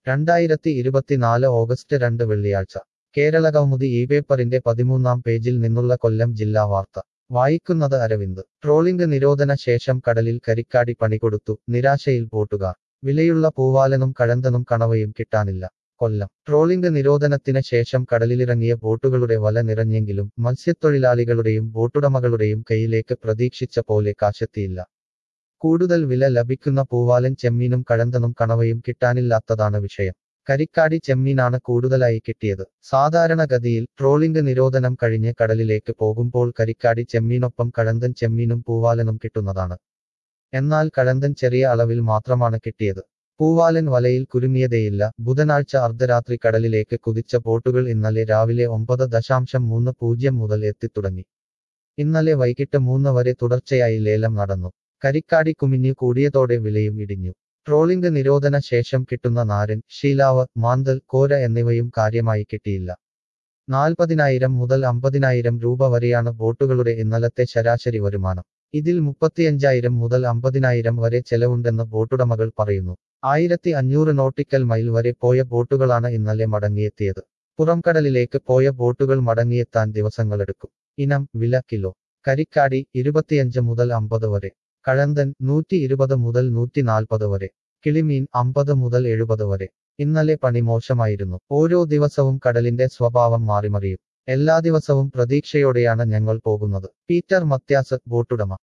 രണ്ടായിരത്തി ഇരുപത്തിനാല് ഓഗസ്റ്റ് രണ്ട് വെള്ളിയാഴ്ച കേരള കൗമുദി ഈ പേപ്പറിന്റെ പതിമൂന്നാം പേജിൽ നിന്നുള്ള കൊല്ലം ജില്ലാ വാർത്ത വായിക്കുന്നത് അരവിന്ദ് ട്രോളിംഗ് നിരോധന ശേഷം കടലിൽ കരിക്കാടി പണികൊടുത്തു നിരാശയിൽ ബോട്ടുകാർ വിലയുള്ള പൂവാലനും കഴന്തനും കണവയും കിട്ടാനില്ല കൊല്ലം ട്രോളിംഗ് നിരോധനത്തിന് ശേഷം കടലിലിറങ്ങിയ ബോട്ടുകളുടെ വല നിറഞ്ഞെങ്കിലും മത്സ്യത്തൊഴിലാളികളുടെയും ബോട്ടുടമകളുടെയും കയ്യിലേക്ക് പ്രതീക്ഷിച്ച പോലെ കാശെത്തിയില്ല കൂടുതൽ വില ലഭിക്കുന്ന പൂവാലൻ ചെമ്മീനും കഴന്തനും കണവയും കിട്ടാനില്ലാത്തതാണ് വിഷയം കരിക്കാടി ചെമ്മീനാണ് കൂടുതലായി കിട്ടിയത് സാധാരണഗതിയിൽ ട്രോളിംഗ് നിരോധനം കഴിഞ്ഞ് കടലിലേക്ക് പോകുമ്പോൾ കരിക്കാടി ചെമ്മീനൊപ്പം കഴന്തൻ ചെമ്മീനും പൂവാലനും കിട്ടുന്നതാണ് എന്നാൽ കഴന്തൻ ചെറിയ അളവിൽ മാത്രമാണ് കിട്ടിയത് പൂവാലൻ വലയിൽ കുരുങ്ങിയതേയില്ല ബുധനാഴ്ച അർദ്ധരാത്രി കടലിലേക്ക് കുതിച്ച ബോട്ടുകൾ ഇന്നലെ രാവിലെ ഒമ്പത് ദശാംശം മൂന്ന് പൂജ്യം മുതൽ എത്തിത്തുടങ്ങി ഇന്നലെ വൈകിട്ട് മൂന്ന് വരെ തുടർച്ചയായി ലേലം നടന്നു കരിക്കാടി കുമിഞ്ഞു കൂടിയതോടെ വിലയും ഇടിഞ്ഞു ട്രോളിംഗ് നിരോധന ശേഷം കിട്ടുന്ന നാരൻ ശീലാവ് മാന്തൽ കോര എന്നിവയും കാര്യമായി കിട്ടിയില്ല നാൽപ്പതിനായിരം മുതൽ അമ്പതിനായിരം രൂപ വരെയാണ് ബോട്ടുകളുടെ ഇന്നലത്തെ ശരാശരി വരുമാനം ഇതിൽ മുപ്പത്തിയഞ്ചായിരം മുതൽ അമ്പതിനായിരം വരെ ചെലവുണ്ടെന്ന് ബോട്ടുടമകൾ പറയുന്നു ആയിരത്തി അഞ്ഞൂറ് നോട്ടിക്കൽ മൈൽ വരെ പോയ ബോട്ടുകളാണ് ഇന്നലെ മടങ്ങിയെത്തിയത് പുറംകടലിലേക്ക് പോയ ബോട്ടുകൾ മടങ്ങിയെത്താൻ ദിവസങ്ങളെടുക്കും ഇനം വില കിലോ കരിക്കാടി ഇരുപത്തിയഞ്ച് മുതൽ അമ്പത് വരെ കഴന്തൻ നൂറ്റി ഇരുപത് മുതൽ നൂറ്റി നാൽപ്പത് വരെ കിളിമീൻ അമ്പത് മുതൽ എഴുപത് വരെ ഇന്നലെ പണി മോശമായിരുന്നു ഓരോ ദിവസവും കടലിന്റെ സ്വഭാവം മാറിമറിയും എല്ലാ ദിവസവും പ്രതീക്ഷയോടെയാണ് ഞങ്ങൾ പോകുന്നത് പീറ്റർ മത്യാസ് ബോട്ടുടമ